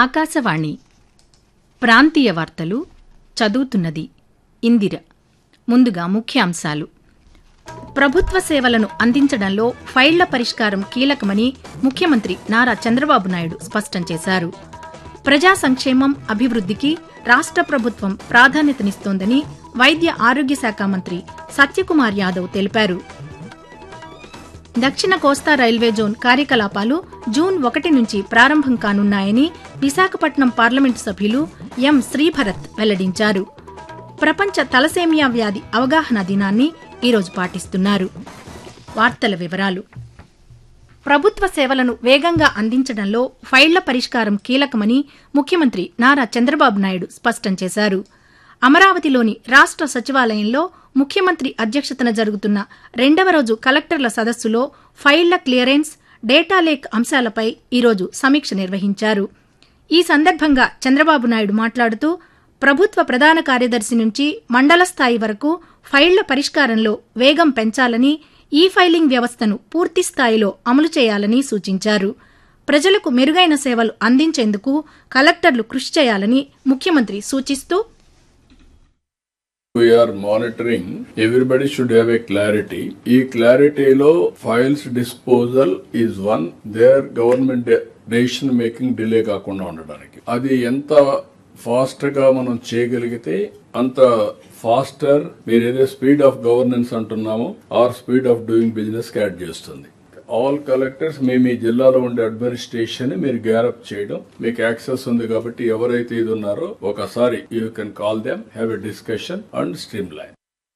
ఆకాశవాణి ప్రాంతీయ వార్తలు చదువుతున్నది ఇందిర ముందుగా ముఖ్యాంశాలు ప్రభుత్వ సేవలను అందించడంలో ఫైళ్ల పరిష్కారం కీలకమని ముఖ్యమంత్రి నారా చంద్రబాబు నాయుడు స్పష్టం చేశారు ప్రజా సంక్షేమం అభివృద్ధికి రాష్ట్ర ప్రభుత్వం ప్రాధాన్యతనిస్తోందని వైద్య ఆరోగ్య శాఖ మంత్రి సత్యకుమార్ యాదవ్ తెలిపారు దక్షిణ కోస్తా రైల్వే జోన్ కార్యకలాపాలు జూన్ ఒకటి నుంచి ప్రారంభం కానున్నాయని విశాఖపట్నం పార్లమెంటు సభ్యులు ఎం శ్రీభరత్ వెల్లడించారు ప్రపంచ తలసేమియా వ్యాధి అవగాహన దినాన్ని ఈరోజు పాటిస్తున్నారు వార్తల వివరాలు ప్రభుత్వ సేవలను వేగంగా అందించడంలో ఫైళ్ల పరిష్కారం కీలకమని ముఖ్యమంత్రి నారా చంద్రబాబు నాయుడు స్పష్టం చేశారు అమరావతిలోని రాష్ట్ర సచివాలయంలో ముఖ్యమంత్రి అధ్యక్షతన జరుగుతున్న రెండవ రోజు కలెక్టర్ల సదస్సులో ఫైళ్ల క్లియరెన్స్ డేటా లేక్ అంశాలపై ఈరోజు సమీక్ష నిర్వహించారు ఈ సందర్భంగా చంద్రబాబు నాయుడు మాట్లాడుతూ ప్రభుత్వ ప్రధాన కార్యదర్శి నుంచి మండల స్థాయి వరకు ఫైళ్ల పరిష్కారంలో వేగం పెంచాలని ఈ ఫైలింగ్ వ్యవస్థను పూర్తి స్థాయిలో అమలు చేయాలని సూచించారు ప్రజలకు మెరుగైన సేవలు అందించేందుకు కలెక్టర్లు కృషి చేయాలని ముఖ్యమంత్రి సూచిస్తూ We are monitoring. Everybody should have a clarity. ఈ క్లారిటీలో files disposal is one their government decision making delay కాకుండా ఉండడానికి అది ఎంత ఫాస్ట్ గా మనం చేయగలిగితే అంత ఫాస్టర్ మీరు ఏదో స్పీడ్ ఆఫ్ గవర్నెన్స్ అంటున్నామో or speed of doing business add చేస్తుంది ఆల్ కలెక్టర్స్ మీ మీ జిల్లాలో ఉండే అడ్మినిస్ట్రేషన్ ని మీరు గ్యారప్ చేయడం మీకు యాక్సెస్ ఉంది కాబట్టి ఎవరైతే ఇది ఉన్నారో ఒకసారి you can call them have a discussion and streamline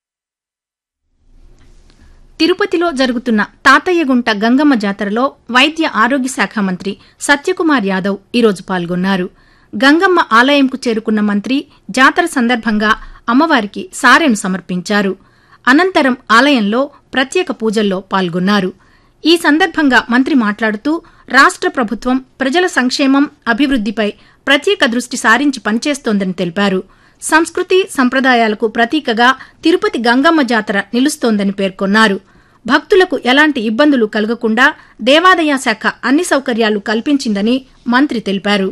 తిరుపతిలో జరుగుతున్న తాతయ్యగుంట గంగమ్మ జాతరలో వైద్య ఆరోగ్య శాఖ మంత్రి సత్యకుమార్ యాదవ్ ఈరోజు పాల్గొన్నారు గంగమ్మ ఆలయంకు చేరుకున్న మంత్రి జాతర సందర్భంగా అమ్మవారికి సారెను సమర్పించారు అనంతరం ఆలయంలో ప్రత్యేక పూజల్లో పాల్గొన్నారు ఈ సందర్భంగా మంత్రి మాట్లాడుతూ రాష్ట్ర ప్రభుత్వం ప్రజల సంక్షేమం అభివృద్దిపై ప్రత్యేక దృష్టి సారించి పనిచేస్తోందని తెలిపారు సంస్కృతి సంప్రదాయాలకు ప్రతీకగా తిరుపతి గంగమ్మ జాతర నిలుస్తోందని పేర్కొన్నారు భక్తులకు ఎలాంటి ఇబ్బందులు కలగకుండా దేవాదాయ శాఖ అన్ని సౌకర్యాలు కల్పించిందని మంత్రి తెలిపారు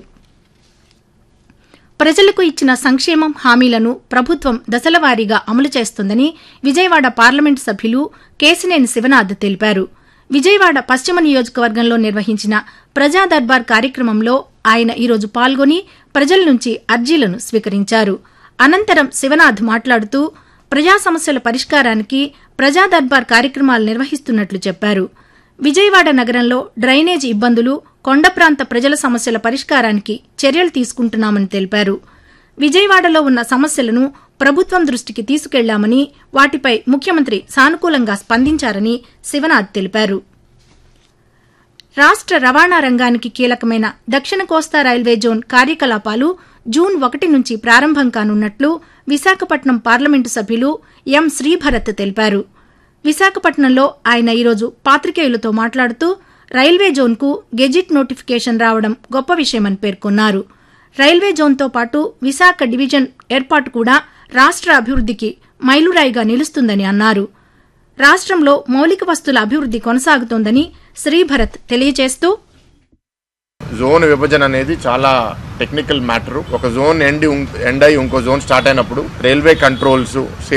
ప్రజలకు ఇచ్చిన సంక్షేమం హామీలను ప్రభుత్వం దశలవారీగా అమలు చేస్తోందని విజయవాడ పార్లమెంటు సభ్యులు కేసినేని శివనాథ్ తెలిపారు విజయవాడ పశ్చిమ నియోజకవర్గంలో నిర్వహించిన ప్రజా దర్బార్ కార్యక్రమంలో ఆయన ఈరోజు పాల్గొని ప్రజల నుంచి అర్జీలను స్వీకరించారు అనంతరం శివనాథ్ మాట్లాడుతూ ప్రజా సమస్యల పరిష్కారానికి ప్రజా దర్బార్ కార్యక్రమాలు నిర్వహిస్తున్నట్లు చెప్పారు విజయవాడ నగరంలో డ్రైనేజీ ఇబ్బందులు కొండ ప్రాంత ప్రజల సమస్యల పరిష్కారానికి చర్యలు తీసుకుంటున్నామని తెలిపారు విజయవాడలో ఉన్న సమస్యలను ప్రభుత్వం దృష్టికి తీసుకెళ్లామని వాటిపై ముఖ్యమంత్రి సానుకూలంగా స్పందించారని శివనాథ్ తెలిపారు రాష్ట్ర రవాణా రంగానికి కీలకమైన దక్షిణ కోస్తా రైల్వే జోన్ కార్యకలాపాలు జూన్ ఒకటి నుంచి ప్రారంభం కానున్నట్లు విశాఖపట్నం పార్లమెంటు సభ్యులు ఎం శ్రీభరత్ తెలిపారు విశాఖపట్నంలో ఆయన ఈరోజు పాత్రికేయులతో మాట్లాడుతూ రైల్వే జోన్కు గెజిట్ నోటిఫికేషన్ రావడం గొప్ప విషయమని పేర్కొన్నారు రైల్వే జోన్తో పాటు విశాఖ డివిజన్ ఏర్పాటు కూడా రాష్ట్ర అభివృద్దికి మైలురాయిగా నిలుస్తుందని అన్నారు రాష్ట్రంలో మౌలిక వస్తుల అభివృద్ది కొనసాగుతోందని శ్రీభరత్ తెలియజేస్తూ జోన్ విభజన అనేది చాలా టెక్నికల్ మ్యాటర్ ఒక జోన్ ఎండ్ ఎండ్ అయి ఇంకో జోన్ స్టార్ట్ అయినప్పుడు రైల్వే కంట్రోల్స్